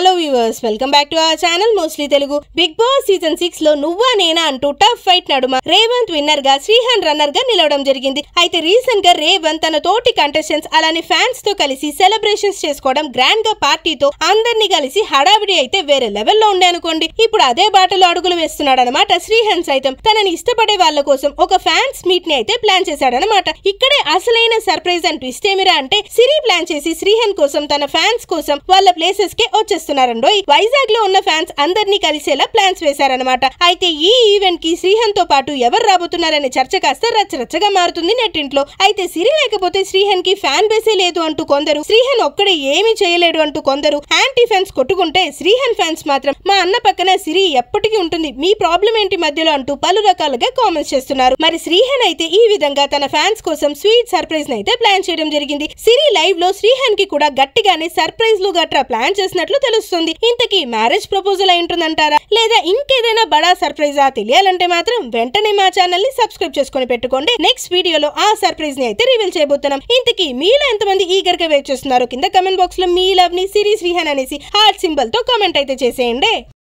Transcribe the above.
hello viewers welcome back to our channel mostly Telugu big boss season six లో నువ్వా నేనా అంటూ టఫ్ ఫైట్ నడుమ రేవంత్ విన్నర్ గా శ్రీహాన్ రన్నర్ గా నిలవడం జరిగింది అయితే రీసెంట్ గా రేవంత్ తన తోటి కంటెస్టెంట్స్ అలానే ఫ్యాన్స్ తో కలిసి సెలబ్రేషన్స్ చేసుకోవడం గ్రాండ్ గా పార్టీతో అందరినీ కలిసి హడావిడి అయితే వేరే లెవెల్లో ఉండే అనుకోండి ఇప్పుడు అదే బాటలో అడుగులు వేస్తున్నాడు అనమాట శ్రీహాన్ సైతం తనని ఇష్టపడే వాళ్ళ కోసం ఒక ఫ్యాన్స్ మీట్ ని అయితే ప్లాన్ చేశాడనమాట ఇక్కడే అసలైన సర్ప్రైజ్ అండ్ ట్విస్ట్ ఏమిరా అంటే సిరి ప్లాన్ చేసి శ్రీహాన్ కోసం తన ఫ్యాన్స్ కోసం వాళ్ళ ప్లేసెస్ కే వచ్చేస్తున్నారండోయ్ వైజాగ్ లో ఉన్న ఫ్యాన్స్ అందరినీ కలిసేలా ప్లాన్స్ వేశారనమాట అయితే ఈ ఈవెంట్ కి శ్రీహన్ తో పాటు ఎవరు రాబోతున్నారనే చర్చ కాస్త రచ్చరచ్చగా మారుతుంది నెట్టింట్లో అయితే సిరి లేకపోతే శ్రీహన్ కి ఫ్యాన్ బేసే లేదు అంటూ కొందరు శ్రీహన్ ఒక్కడే ఏమీ చేయలేడు అంటూ కొందరు యాంటీ ఫ్యాన్స్ కొట్టుకుంటే శ్రీహన్ ఫ్యాన్స్ మాత్రం మా అన్న పక్కన సిరి ఎప్పటికీ ఉంటుంది మీ ప్రాబ్లం ఏంటి మధ్యలో అంటూ పలు రకాలుగా కామెంట్స్ చేస్తున్నారు మరి శ్రీహన్ అయితే ఈ విధంగా తన ఫ్యాన్స్ కోసం స్వీట్ సర్ప్రైజ్ అయితే ప్లాన్ చేయడం జరిగింది సిరి లైవ్ లో శ్రీహన్ కి కూడా గట్టిగానే సర్ప్రైజ్ లు గట్రా ప్లాన్ చేసినట్లు తెలుస్తుంది ఇంతకీ మ్యారేజ్ ప్రపోజల్ అయి ఉంటుందంటారా లేదా ఇంకేదైనా బడా సర్ప్రైజా తెలియాలంటే మాత్రం వెంటనే మా ఛానల్ ని సబ్స్క్రైబ్ చేసుకొని పెట్టుకోండి నెక్స్ట్ వీడియోలో ఆ సర్ప్రైజ్ ని అయితే రివీల్ చేయబోతున్నాం ఇంతకీ మీలో ఎంతమంది ఈగర్ గా వెయిట్ చేస్తున్నారు కింద కమెంట్ బాక్స్ లో మీ లవ్ ని సిరీస్ శ్రీహన్ అనేసి హార్ట్ సింబల్ తో కామెంట్ అయితే చేసేయండి